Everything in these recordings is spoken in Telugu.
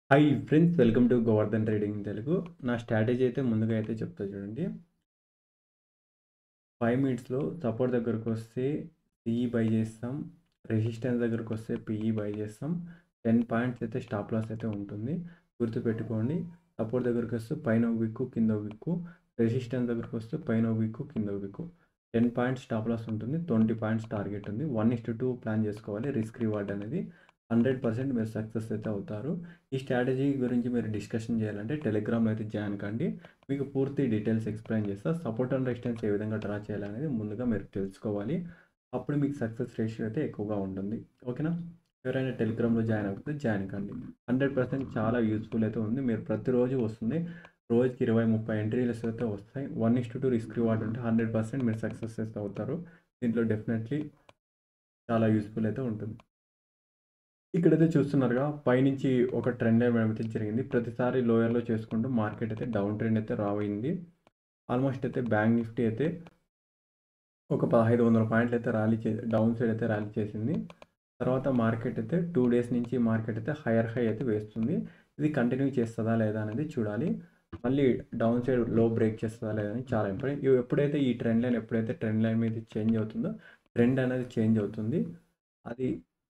hi friends welcome to Govardhan trading Telugu నా స్ట్రాటజీ అయితే ముందుగా అయితే చెప్తా చూడండి ఫైవ్ మినిట్స్లో సపోర్ట్ దగ్గరకు వస్తే సిఈ బై చేస్తాం రెసిస్టెన్స్ దగ్గరకు వస్తే పిఈ బై చేస్తాం టెన్ పాయింట్స్ అయితే స్టాప్ లాస్ అయితే ఉంటుంది గుర్తుపెట్టుకోండి సపోర్ట్ దగ్గరకు వస్తే పైన ఒక విక్కు కింద ఒక విక్కు రెసిస్టెన్స్ దగ్గరకు వస్తే పైన ఒక విక్కు కింద ఒక wick ten points stop loss ఉంటుంది ట్వంటీ పాయింట్స్ టార్గెట్ ఉంది వన్ ఇస్ టూ ప్లాన్ చేసుకోవాలి రిస్క్ రివార్డ్ అనేది హండ్రెడ్ పర్సెంట్ మీరు సక్సెస్ అయితే అవుతారు ఈ స్ట్రాటజీ గురించి మీరు డిస్కషన్ చేయాలంటే టెలిగ్రామ్లో అయితే జాయిన్ కండి మీకు పూర్తి డీటెయిల్స్ ఎక్స్ప్లెయిన్ చేస్తా సపోర్ట్ అండ్ రెసిస్టెన్స్ ఏ విధంగా డ్రా చేయాలనేది ముందుగా మీరు తెలుసుకోవాలి అప్పుడు మీకు సక్సెస్ రేషియో అయితే ఎక్కువగా ఉంటుంది ఓకేనా ఎవరైనా టెలిగ్రామ్లో జాయిన్ అవుతే జాయిన్ కండి హండ్రెడ్ పర్సెంట్ చాలా యూస్ఫుల్ అయితే ఉంది మీరు ప్రతిరోజు వస్తుంది రోజుకి ఇరవై ముప్పై ఎంట్రీలు అయితే వస్తాయి one is two risk reward ఉంటే హండ్రెడ్ పర్సెంట్ మీరు సక్సెస్ అయితే అవుతారు దీంట్లో డెఫినెట్లీ చాలా యూస్ఫుల్ అయితే ఉంటుంది ఇక్కడైతే చూస్తున్నారుగా పైనుంచి ఒక ట్రెండ్ అయితే జరిగింది ప్రతిసారి లోయర్లో చేసుకుంటూ మార్కెట్ అయితే డౌన్ ట్రెండ్ అయితే రావైంది ఆల్మోస్ట్ అయితే బ్యాంక్ నిఫ్టీ అయితే ఒక పదహైదు వందల పాయింట్లు అయితే ర్యాలీ చే డౌన్ సైడ్ అయితే ర్యాలీ చేసింది తర్వాత మార్కెట్ అయితే టూ డేస్ నుంచి మార్కెట్ అయితే హైయర్ హై అయితే వేస్తుంది ఇది కంటిన్యూ చేస్తుందా లేదా అనేది చూడాలి మళ్ళీ డౌన్ సైడ్ లో బ్రేక్ చేస్తుందా లేదా అని చాలా ఇంపార్టెంట్ ఎప్పుడైతే ఈ ట్రెండ్ లైన్ ఎప్పుడైతే ట్రెండ్ లైన్ మీద చేంజ్ అవుతుందో ట్రెండ్ అనేది చేంజ్ అవుతుంది అది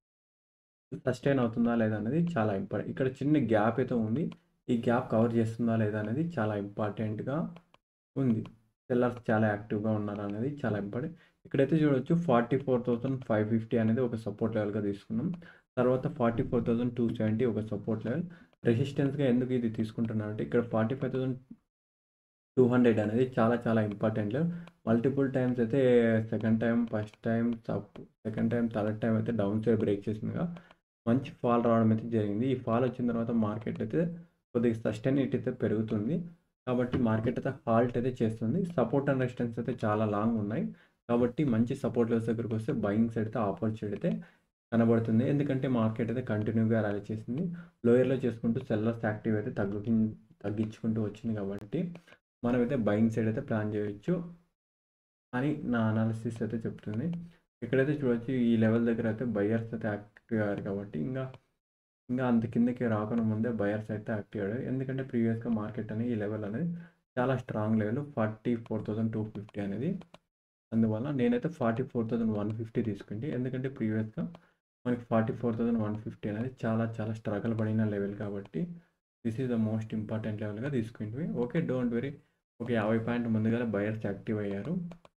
సస్టైన్ అవుతుందా లేదా అనేది చాలా ఇంపార్టెంట్ ఇక్కడ చిన్న గ్యాప్ అయితే ఉంది ఈ గ్యాప్ కవర్ చేస్తుందా లేదా అనేది చాలా ఇంపార్టెంట్గా ఉంది సెల్లర్స్ చాలా యాక్టివ్గా ఉన్నారు అనేది చాలా ఇంపార్టెంట్ ఇక్కడైతే చూడవచ్చు forty four thousand five fifty అనేది ఒక సపోర్ట్ లెవెల్గా తీసుకున్నాం తర్వాత forty four thousand two seventy ఒక సపోర్ట్ లెవెల్ రెసిస్టెన్స్గా ఎందుకు ఇది తీసుకుంటున్నాను అంటే ఇక్కడ forty five thousand two hundred అనేది చాలా చాలా ఇంపార్టెంట్ మల్టిపుల్ టైమ్స్ అయితే second time first time second time third time అయితే డౌన్ సైడ్ బ్రేక్ చేసిందిగా మంచి ఫాల్ రావడం అయితే జరిగింది ఈ ఫాల్ వచ్చిన తర్వాత మార్కెట్ అయితే కొద్దిగా సస్టైనిటీ అయితే పెరుగుతుంది కాబట్టి మార్కెట్ అయితే హాల్ట్ అయితే చేస్తుంది సపోర్ట్ అండ్ రెసిస్టెన్స్ అయితే చాలా లాంగ్ ఉన్నాయి కాబట్టి మంచి సపోర్ట్ లెవెల్స్ దగ్గరికి వస్తే బయింగ్ సైడ్ అయితే ఆపర్చునిటీ అయితే కనబడుతుంది ఎందుకంటే మార్కెట్ అయితే కంటిన్యూగా ర్యాలీ చేసింది లోయర్లో చేసుకుంటూ సెల్లర్స్ యాక్టివ్ అయితే తగ్గి తగ్గించుకుంటూ వచ్చింది కాబట్టి మనమైతే బయింగ్ సైడ్ అయితే ప్లాన్ చేయొచ్చు అని నా అనాలిసిస్ అయితే చెప్తుంది ఇక్కడైతే చూడవచ్చు ఈ లెవెల్ దగ్గర అయితే బయర్స్ అయితే యాక్టివ్ అయ్యారు కాబట్టి ఇంకా ఇంకా అంత కిందకి రాకుండా ముందే బయర్స్ అయితే యాక్టివ్ అయ్యారు ఎందుకంటే ప్రీవియస్గా మార్కెట్ అనేది ఈ లెవెల్ అనేది చాలా strong level forty four thousand two fifty అనేది అందువల్ల నేనైతే forty four thousand one fifty తీసుకుంటే ఎందుకంటే ప్రీవియస్గా మనకి forty four thousand one fifty అనేది చాలా చాలా స్ట్రగల్ పడిన లెవెల్ కాబట్టి this is the most important లెవెల్గా తీసుకుంటే ఓకే డోంట్ వెరీ ఒక యాభై పాయింట్ ముందుగా బయర్స్ యాక్టివ్ అయ్యారు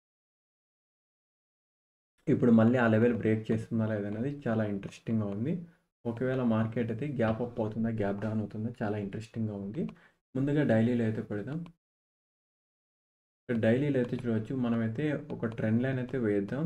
ఇప్పుడు మళ్ళీ ఆ లెవెల్ బ్రేక్ చేస్తుందా లేదనేది చాలా ఇంట్రెస్టింగ్గా ఉంది ఒకవేళ మార్కెట్ అయితే గ్యాప్ అప్ అవుతుందా గ్యాప్ డౌన్ అవుతుందా చాలా ఇంట్రెస్టింగ్గా ఉంది ముందుగా డైలీలో అయితే పెడదాం ఇక్కడ డైలీలో అయితే చూడవచ్చు మనమైతే ఒక ట్రెండ్ లైన్ అయితే వేద్దాం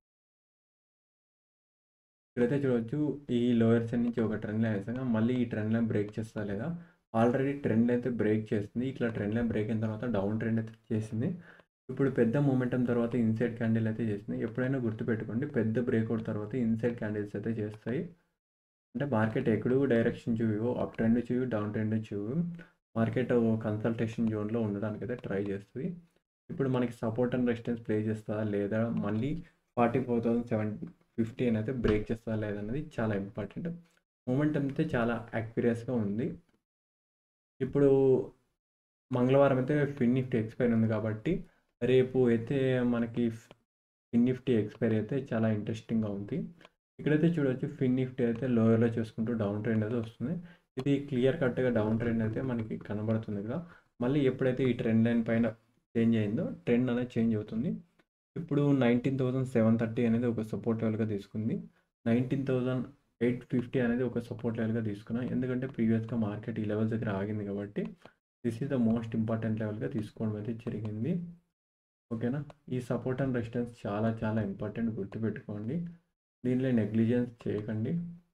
ఇక్కడైతే చూడవచ్చు ఈ లోయర్ సైడ్ నుంచి ఒక ట్రెండ్ లైన్ వేసాక మళ్ళీ ఈ ట్రెండ్ లైన్ బ్రేక్ చేస్తా లేదా ఆల్రెడీ ట్రెండ్ అయితే బ్రేక్ చేస్తుంది ఇట్లా ట్రెండ్ లైన్ బ్రేక్ అయిన తర్వాత డౌన్ ట్రెండ్ అయితే చేసింది ఇప్పుడు పెద్ద మూమెంటం తర్వాత ఇన్సైడ్ క్యాండిల్ అయితే చేసింది ఎప్పుడైనా గుర్తుపెట్టుకోండి పెద్ద బ్రేక్అవుట్ తర్వాత ఇన్సైడ్ క్యాండిల్స్ అయితే చేస్తాయి అంటే మార్కెట్ ఎక్కడో డైరెక్షన్ చూవి అప్ ట్రెండ్ చూవి డౌన్ ట్రెండ్ చూవి మార్కెట్ కన్సల్టేషన్ జోన్లో ఉండడానికి అయితే ట్రై చేస్తుంది ఇప్పుడు మనకి సపోర్ట్ అండ్ రెసిస్టెన్స్ ప్లే చేస్తుందా లేదా మళ్ళీ forty four thousand seven fifty అయితే బ్రేక్ చేస్తుందా లేదన్నది చాలా ఇంపార్టెంట్ మూమెంట్ అయితే చాలా యాక్యురియస్గా ఉంది ఇప్పుడు మంగళవారం అయితే ఫిన్ నిఫ్టీ ఎక్స్పైర్ ఉంది కాబట్టి రేపు అయితే మనకి ఫిన్ నిఫ్టీ ఎక్స్పైర్ అయితే చాలా ఇంట్రెస్టింగ్గా ఉంది ఇక్కడైతే చూడవచ్చు ఫిన్ నిఫ్టీ అయితే లోయర్లో చూసుకుంటూ డౌన్ ట్రెండ్ అయితే వస్తుంది ఇది క్లియర్ కట్గా డౌన్ ట్రెండ్ అయితే మనకి కనబడుతుంది కదా మళ్ళీ ఎప్పుడైతే ఈ ట్రెండ్ లైన్ పైన చేంజ్ అయిందో ట్రెండ్ అనేది చేంజ్ అవుతుంది ఇప్పుడు నైన్టీన్ థౌజండ్ సెవెన్ థర్టీ అనేది ఒక సపోర్ట్ లెవెల్గా తీసుకుంది నైన్టీన్ థౌజండ్ ఎయిట్ ఫిఫ్టీ అనేది ఒక సపోర్ట్ లెవెల్గా తీసుకున్నాం ఎందుకంటే ప్రీవియస్గా మార్కెట్ ఈ లెవెల్స్ దగ్గర ఆగింది కాబట్టి this is the most important లెవెల్గా తీసుకోవడం అయితే జరిగింది ఓకేనా ఈ సపోర్ట్ అండ్ రెసిస్టెన్స్ చాలా చాలా ఇంపార్టెంట్ గుర్తుపెట్టుకోండి దీనిలో నెగ్లిజెన్స్ చేయకండి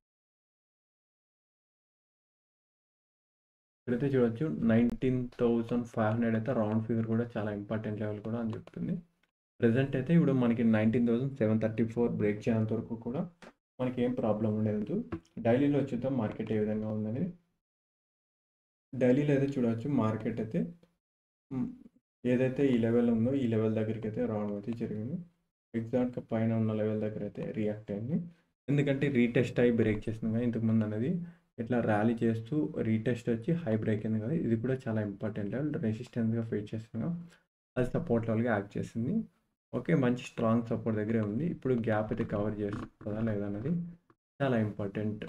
ఇక్కడైతే చూడవచ్చు నైన్టీన్ థౌజండ్ ఫైవ్ హండ్రెడ్ అయితే రౌండ్ ఫిగర్ కూడా చాలా ఇంపార్టెంట్ లెవెల్ కూడా అని చెప్తుంది ప్రజెంట్ అయితే ఇప్పుడు మనకి nineteen thousand seven thirty four break చేయనంత వరకు కూడా మనకి ఏం ప్రాబ్లం ఉండదు డైలీలో వచ్చేద్దాం మార్కెట్ ఏ విధంగా ఉందని డైలీలో అయితే చూడవచ్చు మార్కెట్ అయితే ఏదైతే ఈ లెవెల్ ఉందో ఈ లెవెల్ దగ్గరికి అయితే రావడం అయితే జరిగింది ఎగ్జాక్ట్గా పైన ఉన్న లెవెల్ దగ్గర అయితే రియాక్ట్ అయింది ఎందుకంటే రీటెస్ట్ అయ్యి బ్రేక్ చేసింది కానీ ఇంతకుముందు అనేది ఇట్లా ర్యాలీ చేస్తూ రీటెస్ట్ వచ్చి హై బ్రేక్ అయింది కదా ఇది కూడా చాలా ఇంపార్టెంట్ లెవెల్ రెసిస్టెన్స్గా ఫేస్ చేస్తున్నాం అది సపోర్ట్ లెవెల్గా యాక్ట్ చేసింది ఓకే మంచి స్ట్రాంగ్ సపోర్ట్ దగ్గరే ఉంది ఇప్పుడు గ్యాప్ అయితే కవర్ చేస్తుందా లేదా అనేది చాలా ఇంపార్టెంట్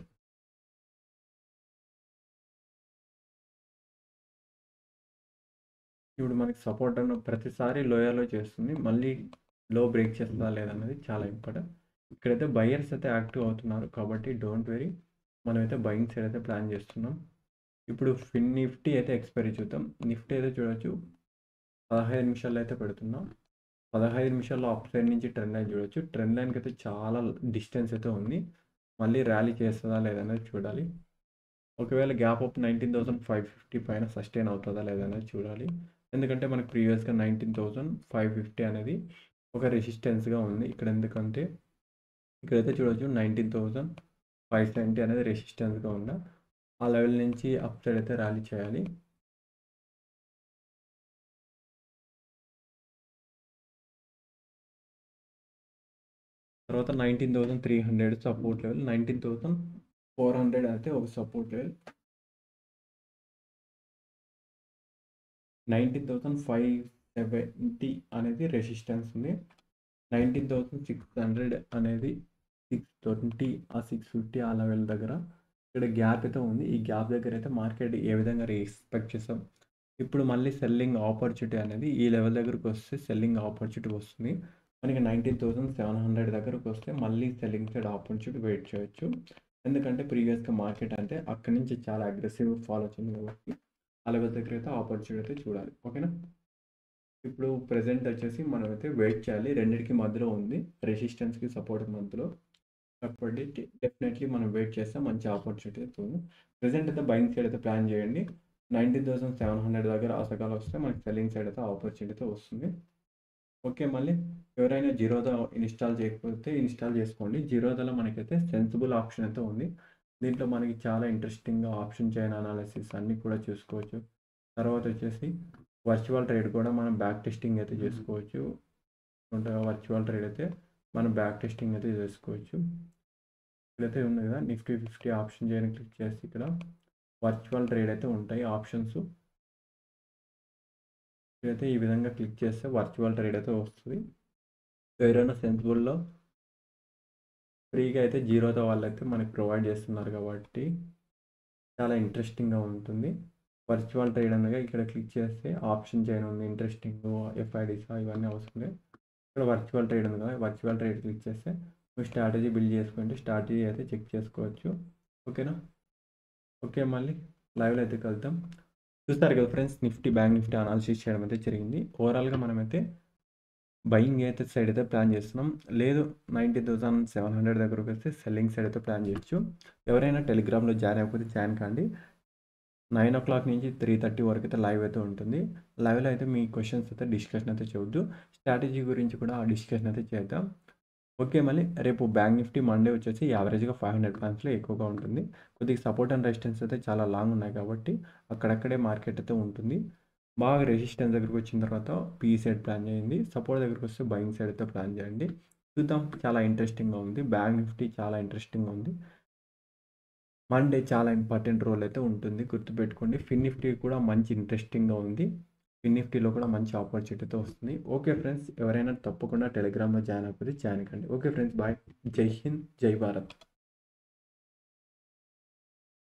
ఇప్పుడు మనకి సపోర్ట్ అన్న ప్రతిసారి లోయర్లో చేస్తుంది మళ్ళీ లో బ్రేక్ చేస్తుందా లేదన్నది చాలా ఇంపార్టెంట్ ఇక్కడైతే బయర్స్ అయితే యాక్టివ్ అవుతున్నారు కాబట్టి డోంట్ వెరీ మనమైతే బయింగ్ సైడ్ అయితే ప్లాన్ చేస్తున్నాం ఇప్పుడు ఫిన్ నిఫ్టీ అయితే ఎక్స్పైరీ చూద్దాం నిఫ్టీ అయితే చూడొచ్చు పదహైదు నిమిషాల్లో అయితే పెడుతున్నాం పదహైదు నిమిషాల్లో అప్ సైడ్ నుంచి ట్రెండ్ లైన్ చూడొచ్చు ట్రెండ్ లైన్కి అయితే చాలా డిస్టెన్స్ అయితే ఉంది మళ్ళీ ర్యాలీ చేస్తుందా లేదనేది చూడాలి ఒకవేళ gap up nineteen thousand five fifty పైన సస్టైన్ అవుతుందా లేదనేది చూడాలి ఎందుకంటే మనకు ప్రీవియస్గా నైన్టీన్ థౌసండ్ ఫైవ్ ఫిఫ్టీ అనేది ఒక రెసిస్టెన్స్గా ఉంది ఇక్కడ ఎందుకంటే ఇక్కడైతే చూడొచ్చు నైన్టీన్ థౌసండ్ ఫైవ్ సెవెంటీ అనేది రెసిస్టెన్స్గా ఉందా ఆ లెవెల్ నుంచి అప్ సైడ్ అయితే ర్యాలీ చేయాలి తర్వాత nineteen thousand three hundred support level nineteen thousand four hundred అయితే ఒక support level nineteen thousand five seventy అనేది రెసిస్టెన్స్ ఉంది నైన్టీన్ థౌసండ్ సిక్స్ హండ్రెడ్ అనేది సిక్స్ ట్వంటీ ఆ సిక్స్ ఫిఫ్టీ ఆ లెవెల్ దగ్గర ఇక్కడ గ్యాప్ అయితే ఉంది ఈ గ్యాప్ దగ్గర అయితే మార్కెట్ ఏ విధంగా ఎక్స్పెక్ట్ చేస్తాం ఇప్పుడు మళ్ళీ సెల్లింగ్ ఆపర్చునిటీ అనేది ఈ లెవెల్ దగ్గరకు వస్తే సెల్లింగ్ ఆపర్చునిటీ వస్తుంది మనకి నైన్టీన్ థౌసండ్ సెవెన్ హండ్రెడ్ దగ్గరకు వస్తే మళ్ళీ సెల్లింగ్ సైడ్ ఆపర్చునిటీ వెయిట్ చేయొచ్చు ఎందుకంటే ప్రీవియస్గా మార్కెట్ అంటే అక్కడి నుంచి చాలా అగ్రెసివ్ ఫాలో వచ్చింది కాబట్టి ఆ లెవెల్ దగ్గర అయితే ఆపర్చునిటీ అయితే చూడాలి ఓకేనా ఇప్పుడు ప్రజెంట్ వచ్చేసి మనం అయితే వెయిట్ చేయాలి రెండింటికి మధ్యలో ఉంది రెసిస్టెన్స్కి సపోర్ట్ మధ్యలో కాబట్టి డెఫినెట్లీ మనం వెయిట్ చేస్తే మంచి ఆపర్చునిటీ అయితే ఉంది ప్రజెంట్ అయితే బయింగ్ సైడ్ అయితే ప్లాన్ చేయండి నైన్టీన్ థౌసండ్ సెవెన్ హండ్రెడ్ దగ్గర ఆ సకాలు వస్తే మనకి సెల్లింగ్ సైడ్ అయితే ఆపర్చునిటీ అయితే వస్తుంది ఓకే మళ్ళీ ఎవరైనా జీరోదా ఇన్స్టాల్ చేయకపోతే ఇన్స్టాల్ చేసుకోండి జీరోదాలో మనకైతే సెన్సిబుల్ ఆప్షన్ అయితే ఉంది దీంట్లో మనకి చాలా ఇంట్రెస్టింగ్గా ఆప్షన్ చైన్ అనాలిసిస్ అన్నీ కూడా చూసుకోవచ్చు తర్వాత వచ్చేసి వర్చువల్ ట్రేడ్ కూడా మనం బ్యాక్ టెస్టింగ్ అయితే చేసుకోవచ్చు వర్చువల్ ట్రేడ్ అయితే మనం బ్యాక్ టెస్టింగ్ అయితే చేసుకోవచ్చు ఇక్కడైతే ఉంది కదా నిఫ్టీ ఫిఫ్టీ ఆప్షన్ చేయని క్లిక్ చేసి ఇక్కడ వర్చువల్ ట్రేడ్ అయితే ఉంటాయి ఆప్షన్స్ ఇక్కడైతే ఈ విధంగా క్లిక్ చేస్తే వర్చువల్ ట్రేడ్ అయితే వస్తుంది ఎవరైనా సెన్సిబుల్లో ఫ్రీగా అయితే జీరోతో వాళ్ళైతే మనకి ప్రొవైడ్ చేస్తున్నారు కాబట్టి చాలా ఇంట్రెస్టింగ్గా ఉంటుంది వర్చువల్ ట్రేడ్ అనగా ఇక్కడ క్లిక్ చేస్తే ఆప్షన్ చేయను ఉంది ఇంట్రెస్టింగ్ ఎఫ్ఐడిస్ ఇవన్నీ అవసరం ఇక్కడ వర్చువల్ ట్రేడ్ ఉంది కదా వర్చువల్ ట్రేడ్ క్లిక్ చేస్తే మీరు స్ట్రాటజీ బిల్డ్ చేసుకుంటే స్ట్రాటజీ అయితే చెక్ చేసుకోవచ్చు ఓకేనా ఓకే మళ్ళీ లైవ్లో అయితే కలుద్దాం చూస్తారు కదా friends Nifty bank Nifty analysis చేయడం అయితే జరిగింది ఓవరాల్గా మనమైతే బయింగ్ అయితే సైడ్ అయితే ప్లాన్ చేస్తున్నాం లేదు నైంటీ థౌసండ్ సెవెన్ హండ్రెడ్ దగ్గరకు వస్తే సెల్లింగ్ సైడ్ అయితే ప్లాన్ చేయొచ్చు ఎవరైనా టెలిగ్రామ్లో జాయిన్ అయిపోతే జాయిన్ కాండి నైన్ ఓ క్లాక్ నుంచి త్రీ థర్టీ వరకు అయితే లైవ్ అయితే ఉంటుంది లైవ్లో అయితే మీ క్వశ్చన్స్ అయితే డిస్కషన్ అయితే చేయొద్దు స్ట్రాటజీ గురించి కూడా ఆ డిస్కషన్ అయితే చేద్దాం ఓకే మళ్ళీ రేపు బ్యాంక్ నిఫ్టీ మండే వచ్చేసి యావరేజ్గా ఫైవ్ హండ్రెడ్ పాయింట్స్లో ఎక్కువగా ఉంటుంది కొద్దిగా సపోర్ట్ అండ్ రెసిస్టెన్స్ అయితే చాలా లాంగ్ ఉన్నాయి కాబట్టి అక్కడక్కడే మార్కెట్ అయితే ఉంటుంది బాగా రెసిస్టెన్స్ దగ్గరికి వచ్చిన తర్వాత పీ సైడ్ ప్లాన్ చేయండి సపోర్ట్ దగ్గరికి వస్తే బయింగ్ సైడ్ అయితే ప్లాన్ చేయండి చూద్దాం చాలా ఇంట్రెస్టింగ్గా ఉంది బ్యాంక్ నిఫ్టీ చాలా ఇంట్రెస్టింగ్గా ఉంది మండే చాలా ఇంపార్టెంట్ రోల్ అయితే ఉంటుంది గుర్తుపెట్టుకోండి ఫిన్ నిఫ్టీ కూడా మంచి ఇంట్రెస్టింగ్గా ఉంది ఫిన్ నిఫ్టీలో కూడా మంచి ఆపర్చునిటీ అయితే వస్తుంది ఓకే ఫ్రెండ్స్ ఎవరైనా తప్పకుండా టెలిగ్రామ్లో జాయిన్ అయిపోతే జాయిన్ కండి ఓకే ఫ్రెండ్స్ బాయ్ జై హింద్ జై భారత్